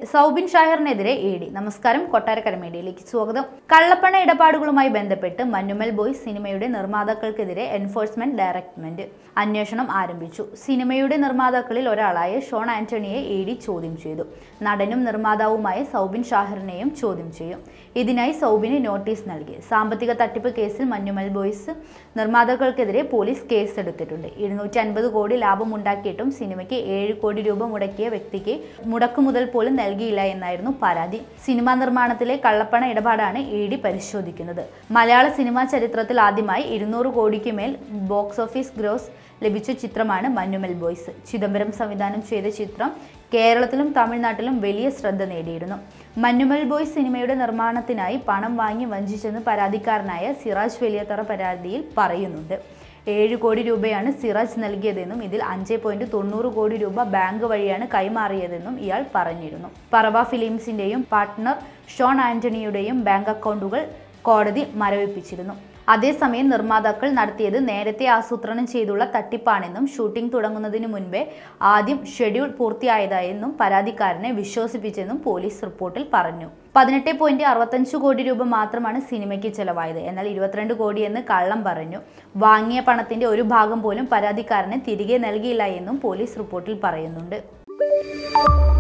Soubin ഷാഹിറിനെതിരെ E D നമസ്കാരം കൊട്ടാരക്കര മീഡിയയിലേക്ക് സ്വാഗതം കള്ളപ്പണ ഇടപാടുകളുമായി ബന്ധപ്പെട്ട് മഞ്ഞുമൽ ബോയ്സ് സിനിമയുടെ നിർമ്മാതാക്കൾക്കെതിരെ എൻഫോഴ്സ്മെന്റ് ഡയറക്ടറേറ്റ് അന്വേഷണം ആരംഭിച്ചു സിനിമയുടെ നിർമ്മാതാക്കളിൽ ഒരാളായ ഷോൺ ആന്റണിയെ ഇ ഡി ചോദ്യം ചെയ്തു നടനും നിർമ്മാതാവുമായ സൗബിൻ ഷാഹിറിനെയും ചോദ്യം ചെയ്യും ഇതിനായി സൗബിന് നോട്ടീസ് നൽകി സാമ്പത്തിക തട്ടിപ്പ് കേസിൽ മഞ്ഞുമൽ ബോയ്സ് നിർമ്മാതാക്കൾക്കെതിരെ പോലീസ് കേസെടുത്തിട്ടുണ്ട് ഇരുന്നൂറ്റി അൻപത് കോടി ലാഭമുണ്ടാക്കിയിട്ടും സിനിമയ്ക്ക് ഏഴ് കോടി രൂപ മുടക്കിയ വ്യക്തിക്ക് മുടക്കുമുതൽ പോലും നൽകിയില്ല എന്നായിരുന്നു പരാതി സിനിമാ നിർമ്മാണത്തിലെ കള്ളപ്പണ ഇടപാടാണ് ഇ ഡി പരിശോധിക്കുന്നത് മലയാള സിനിമാ ചരിത്രത്തിൽ ആദ്യമായി ഇരുന്നൂറ് കോടിക്ക് മേൽ ബോക്സ് ഓഫീസ് ഗ്രോസ് ലഭിച്ച ചിത്രമാണ് മഞ്ഞുമൽ ബോയ്സ് ചിദംബരം സംവിധാനം ചെയ്ത ചിത്രം കേരളത്തിലും തമിഴ്നാട്ടിലും വലിയ ശ്രദ്ധ നേടിയിരുന്നു മഞ്ഞുമൽ ബോയ്സ് സിനിമയുടെ നിർമ്മാണത്തിനായി പണം വാങ്ങി വഞ്ചിച്ചെന്ന് പരാതിക്കാരനായ സിറാജ് വലിയത്തറ പരാതിയിൽ പറയുന്നുണ്ട് ഏഴ് കോടി രൂപയാണ് സിറാജ് നൽകിയതെന്നും ഇതിൽ അഞ്ച് പോയിന്റ് തൊണ്ണൂറ് കോടി രൂപ ബാങ്ക് വഴിയാണ് കൈമാറിയതെന്നും ഇയാൾ പറഞ്ഞിരുന്നു പറവ ഫിലിംസിന്റെയും പാർട്ട്ണർ ഷോൺ ആന്റണിയുടെയും ബാങ്ക് അക്കൗണ്ടുകൾ കോടതി മരവിപ്പിച്ചിരുന്നു അതേസമയം നിർമ്മാതാക്കൾ നടത്തിയത് നേരത്തെ ആസൂത്രണം ചെയ്തുള്ള തട്ടിപ്പാണെന്നും ഷൂട്ടിംഗ് തുടങ്ങുന്നതിന് മുൻപേ ആദ്യം ഷെഡ്യൂൾ പൂർത്തിയായതായെന്നും പരാതിക്കാരനെ വിശ്വസിപ്പിച്ചെന്നും പോലീസ് റിപ്പോർട്ടിൽ പറഞ്ഞു പതിനെട്ട് പോയിന്റ് അറുപത്തഞ്ച് കോടി രൂപ മാത്രമാണ് സിനിമയ്ക്ക് ചെലവായത് എന്നാൽ ഇരുപത്തിരണ്ട് കോടിയെന്ന് കള്ളം പറഞ്ഞു വാങ്ങിയ പണത്തിന്റെ ഒരു ഭാഗം പോലും പരാതിക്കാരന് തിരികെ നൽകിയില്ല എന്നും പോലീസ് റിപ്പോർട്ടിൽ പറയുന്നുണ്ട്